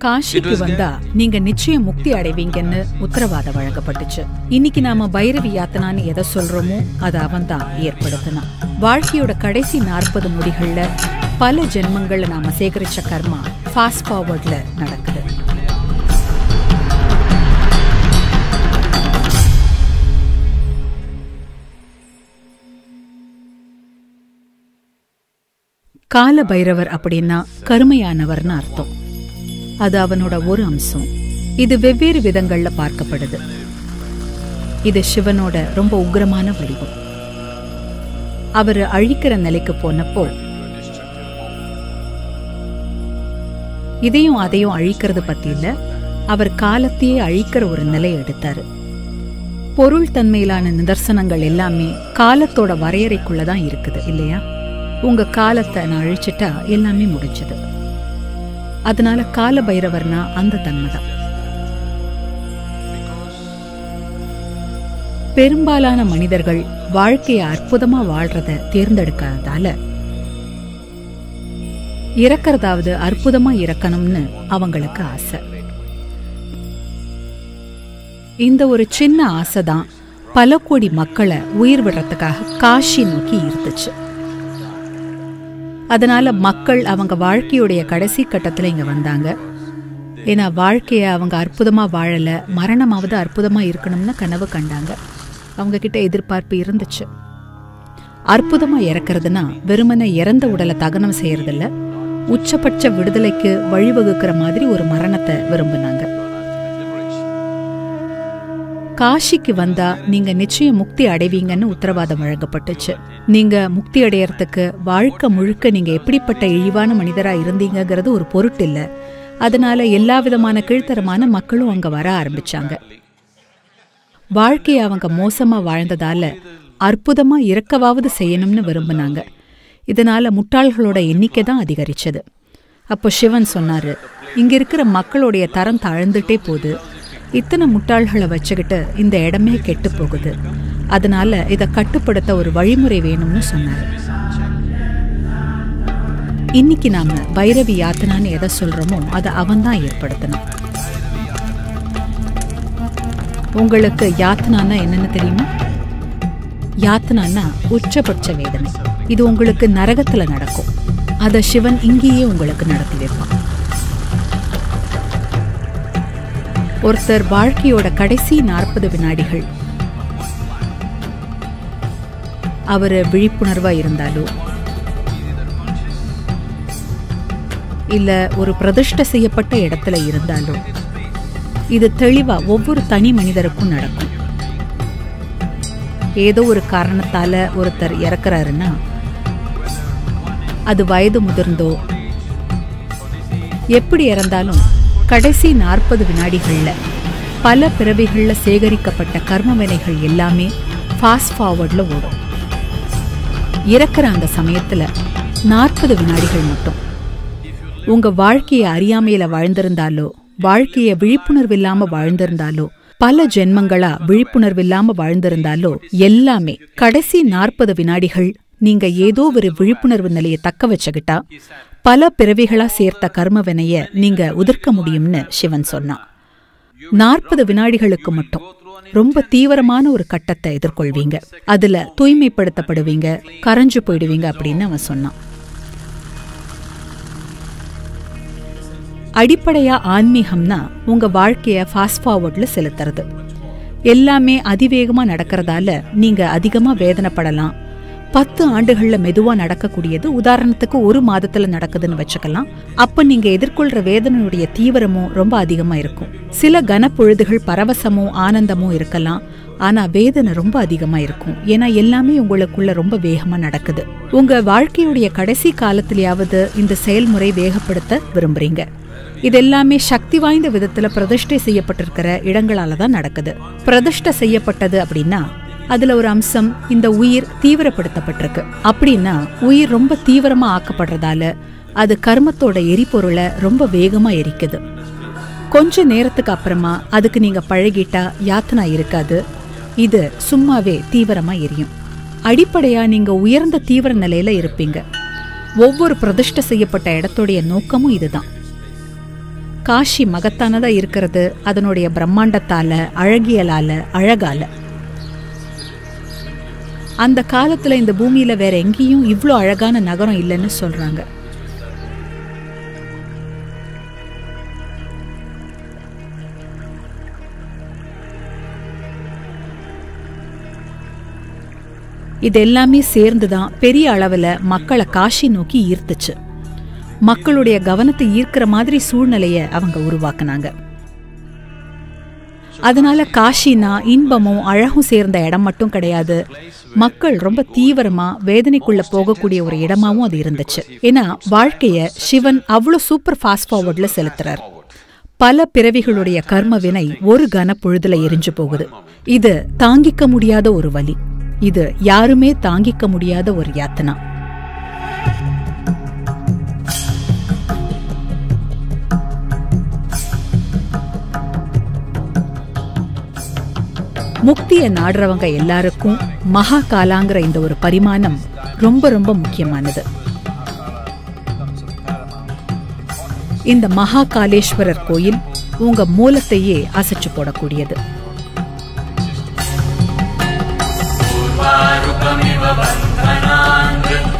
காஷிக்கு வந்தா நீங்க நிச்சயம் முக்தி அடைவீங்கன்னு உத்தரவாதம் வழங்கப்பட்டுச்சு இன்னைக்கு நாம பைரவி யாத்தனான்னு எதை சொல்றோமோ அதை அவன் தான் ஏற்படுத்தினான் வாழ்க்கையோட கடைசி நாற்பது நொடிகள்ல பல ஜென்மங்கள்ல நாம சேகரிச்ச கர்மா ஃபாஸ்ட் ஃபார்வர்ட்ல நடக்குது கால பைரவர் அப்படின்னா கருமையானவர்னு அர்த்தம் அது அவனோட ஒரு அம்சம் இது வெவ்வேறு விதங்கள்ல பார்க்கப்படுது இது சிவனோட ரொம்ப உக்கிரமான வடிவம் அவர் அழிக்கிற நிலைக்கு போனப்போ இதையும் அதையும் அழிக்கிறது பத்தி இல்ல அவர் காலத்தையே அழிக்கிற ஒரு நிலை எடுத்தாரு பொருள் தன்மையிலான நிதர்சனங்கள் எல்லாமே காலத்தோட வரையறைக்குள்ளதான் இருக்குது இல்லையா உங்க காலத்தை நான் அழிச்சிட்டா எல்லாமே முடிஞ்சது அதனால கால பைரவர்னா அந்த தன்மைதான் பெரும்பாலான மனிதர்கள் வாழ்க்கையை அற்புதமா வாழ்றத தேர்ந்தெடுக்காததால இறக்கறதாவது அற்புதமா இறக்கணும்னு அவங்களுக்கு ஆசை இந்த ஒரு சின்ன ஆசைதான் பல கோடி மக்களை உயிர் விடுறதுக்காக காஷி நோக்கி ஈர்த்துச்சு அதனால மக்கள் அவங்க வாழ்க்கையுடைய கடைசி கட்டத்துல இங்க வந்தாங்க ஏன்னா வாழ்க்கைய அவங்க அற்புதமா வாழல மரணமாவது அற்புதமா இருக்கணும்னு கனவு கண்டாங்க அவங்க கிட்ட எதிர்பார்ப்பு இருந்துச்சு அற்புதமா இறக்குறதுனா வெறுமனே இறந்த உடலை தகனம் செய்யறதில்ல உச்சபட்ச விடுதலைக்கு வழிவகுக்கிற மாதிரி ஒரு மரணத்தை விரும்பினாங்க காஷிக்கு வந்தா நீங்க நிச்சயம் முக்தி அடைவீங்கன்னு உத்தரவாதம் வழங்கப்பட்டுச்சு நீங்க முக்தி அடையறதுக்கு வாழ்க்கை முழுக்க நீங்க எப்படிப்பட்ட இழிவான மனிதரா இருந்தீங்கங்கிறது ஒரு பொருட்டு இல்ல அதனால எல்லா விதமான கீழ்த்தரமான மக்களும் அங்க வர ஆரம்பிச்சாங்க வாழ்க்கையை அவங்க மோசமா வாழ்ந்ததால அற்புதமா இறக்கவாவது செய்யணும்னு விரும்பினாங்க இதனால முட்டாள்களோட எண்ணிக்கை தான் அதிகரிச்சது அப்போ சிவன் சொன்னாரு இங்க இருக்கிற மக்களுடைய தரம் தாழ்ந்துட்டே போகுது இத்தனை முட்டாள்களை வச்சுக்கிட்டு இந்த இடமே கெட்டு போகுது அதனால இதை கட்டுப்படுத்த ஒரு வழிமுறை வேணும்னு சொன்னாரு இன்னைக்கு நாம பைரவி யாத்தனான்னு எதை சொல்றோமோ அதை அவன் தான் ஏற்படுத்தணும் உங்களுக்கு யாத்தனான்னா என்னன்னு தெரியுமா யாத்தனான்னா உச்சபட்ச வேதனை இது உங்களுக்கு நரகத்துல நடக்கும் அத சிவன் இங்கேயே உங்களுக்கு நடத்தி வைப்பான் ஒருத்தர் வாழ்க்கையோட கடைசி நாற்பது வினாடிகள் அவர் விழிப்புணர்வா இருந்தாலோ இல்ல ஒரு பிரதிஷ்டை செய்யப்பட்ட இடத்துல இருந்தாலோ இது தெளிவா ஒவ்வொரு தனி மனிதருக்கும் நடக்கும் ஏதோ ஒரு காரணத்தால ஒருத்தர் இறக்குறாருன்னா அது வயது முதிர்ந்தோ எப்படி இறந்தாலும் கடைசி நாற்பது வினாடிகள்ல பல பிறவிகள்ல சேகரிக்கப்பட்ட கர்ம வினைகள் எல்லாமே ஃபாஸ்ட் ஃபார்வர்ட்ல ஓடும் இறக்குற அந்த சமயத்துல நாற்பது வினாடிகள் மட்டும் உங்க வாழ்க்கையை அறியாமையில வாழ்ந்திருந்தாலோ வாழ்க்கைய விழிப்புணர்வு இல்லாம வாழ்ந்திருந்தாலோ பல ஜென்மங்களா விழிப்புணர்வு இல்லாம வாழ்ந்திருந்தாலோ எல்லாமே கடைசி நாற்பது வினாடிகள் நீங்க ஏதோ ஒரு விழிப்புணர்வு நிலையை தக்க வச்சுக்கிட்டா பல பிறவிகளா சேர்த்த கர்ம வினைய நீங்க உதிர்க்க முடியும்னு சிவன் சொன்னான் நாற்பது வினாடிகளுக்கு மட்டும் ரொம்ப தீவிரமான ஒரு கட்டத்தை எதிர்கொள்வீங்க அதுல தூய்மைப்படுத்தப்படுவீங்க கரைஞ்சு போயிடுவீங்க அப்படின்னு அவன் சொன்னான் அடிப்படையா ஆன்மீகம்னா உங்க வாழ்க்கைய ஃபாஸ்ட் ஃபார்வர்ட்ல செலுத்துறது எல்லாமே அதிவேகமா நடக்கிறதால நீங்க அதிகமா வேதனைப்படலாம் பத்து ஆண்டுகள்ல மெதுவா நடக்கக்கூடியது உதாரணத்துக்கு ஒரு மாதத்துல நடக்குதுன்னு வச்சுக்கலாம் அப்ப நீங்க எதிர்கொள்ற வேதனையுடைய தீவிரமும் ரொம்ப அதிகமா இருக்கும் சில கனப்பொழுதுகள் பரவசமும் ஆனந்தமும் இருக்கலாம் ஆனா வேதனை ரொம்ப அதிகமா இருக்கும் ஏன்னா எல்லாமே உங்களுக்குள்ள ரொம்ப வேகமா நடக்குது உங்க வாழ்க்கையுடைய கடைசி காலத்திலேயாவது இந்த செயல்முறை வேகப்படுத்த விரும்புறீங்க இது எல்லாமே சக்தி வாய்ந்த விதத்துல பிரதிஷ்டை செய்யப்பட்டிருக்கிற இடங்களால தான் நடக்குது பிரதிஷ்டை செய்யப்பட்டது அப்படின்னா அதுல ஒரு அம்சம் இந்த உயிர் தீவிரப்படுத்தப்பட்டிருக்கு அப்படின்னா உயிர் ரொம்ப தீவிரமா ஆக்கப்படுறதால அது கர்மத்தோட எரிபொருளை ரொம்ப வேகமா எரிக்குது கொஞ்ச நேரத்துக்கு அப்புறமா அதுக்கு நீங்க பழகிட்டா யாத்தனா இருக்காது இது சும்மாவே தீவிரமா எரியும் அடிப்படையா நீங்க உயர்ந்த தீவிர நிலையில இருப்பீங்க ஒவ்வொரு பிரதிஷ்டை செய்யப்பட்ட இடத்துடைய நோக்கமும் இதுதான் காஷி மகத்தானதா இருக்கிறது அதனுடைய பிரம்மாண்டத்தால அழகியலால அழகால அந்த காலத்துல இந்த பூமியில வேற எங்கேயும் இவ்ளோ அழகான நகரம் இல்லைன்னு சொல்றாங்க இது எல்லாமே சேர்ந்து தான் பெரிய அளவில் மக்களை காஷி நோக்கி ஈர்த்துச்சு மக்களுடைய கவனத்தை ஈர்க்கிற மாதிரி சூழ்நிலையை அவங்க உருவாக்குனாங்க அதனால காஷினா இன்பமும் அழகும் சேர்ந்த இடம் மட்டும் கிடையாது மக்கள் ரொம்ப தீவிரமா வேதனைக்குள்ள போகக்கூடிய ஒரு இடமாவும் அது இருந்துச்சு ஏன்னா வாழ்க்கைய சிவன் அவ்வளோ சூப்பர் ஃபாஸ்ட் ஃபார்வர்ட்ல செலுத்துறார் பல பிறவிகளுடைய கர்ம வினை ஒரு கன பொழுதுல எரிஞ்சு போகுது இது தாங்கிக்க முடியாத ஒரு வலி இது யாருமே தாங்கிக்க முடியாத ஒரு யாத்தனா முக்தியை நாடுறவங்க எல்லாருக்கும் மகா காலாங்கிற இந்த ஒரு பரிமாணம் ரொம்ப ரொம்ப முக்கியமானது இந்த மகா காலேஸ்வரர் கோயில் உங்க மூலத்தையே அசைச்சு போடக்கூடியது रूपमिव बन्धनान्